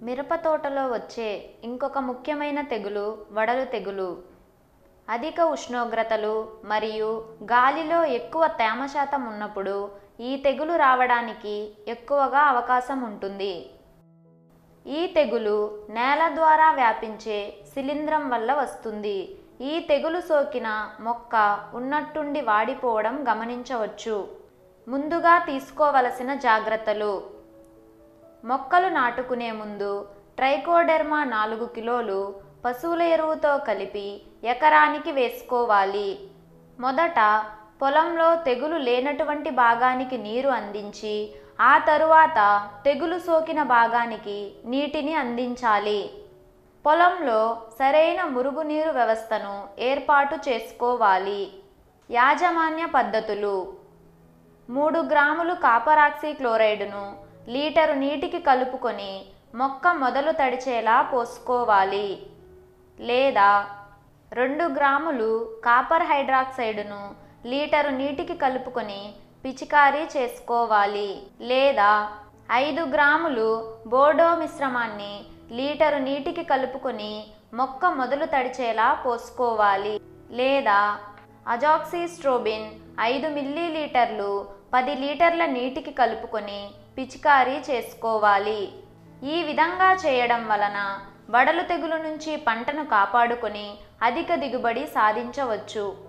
మిరప తోటలో వచ్చే ఇంకొక ముఖ్యమైన తెగులు వడలు తెగులు అధిక ఉష్ణోగ్రతలు మరియు గాలిలో ఎక్కువ తేమ శాతం ఉన్నప్పుడు ఈ తెగులు రావడానికి ఎక్కువగా అవకాశం ఉంటుంది ఈ తెగులు నేల ద్వారా వ్యాపించే శిలీంధ్రం వల్ల వస్తుంది ఈ తెగులు సోకిన మొక్క ఉన్నట్టుండి వాడిపోవడం గమనించవచ్చు ముందుగా తీసుకోవలసిన జాగ్రత్తలు మొక్కలు నాటుకునే ముందు ట్రైకోడెర్మా నాలుగు కిలోలు పశువుల ఎరువుతో కలిపి ఎకరానికి వేసుకోవాలి మొదట పొలంలో తెగులు లేనటువంటి భాగానికి నీరు అందించి ఆ తరువాత తెగులు సోకిన భాగానికి నీటిని అందించాలి పొలంలో సరైన మురుగునీరు వ్యవస్థను ఏర్పాటు చేసుకోవాలి యాజమాన్య పద్ధతులు మూడు గ్రాములు కాపరాక్సీ క్లోరైడ్ను లీటరు నీటికి కలుపుకొని మొక్క మొదలు తడిచేలా పోసుకోవాలి లేదా రెండు గ్రాములు కాపర్ హైడ్రాక్సైడ్ను లీటరు నీటికి కలుపుకొని పిచికారీ చేసుకోవాలి లేదా ఐదు గ్రాములు బోర్డో మిశ్రమాన్ని లీటరు నీటికి కలుపుకొని మొక్క మొదలు తడిచేలా పోసుకోవాలి లేదా అజాక్సిస్ట్రోబిన్ ఐదు మిల్లీలీటర్లు పది లీటర్ల నీటికి కలుపుకొని పిచికారీ చేసుకోవాలి ఈ విధంగా చేయడం వలన వడలు తెగులు నుంచి పంటను కాపాడుకొని అధిక దిగుబడి సాధించవచ్చు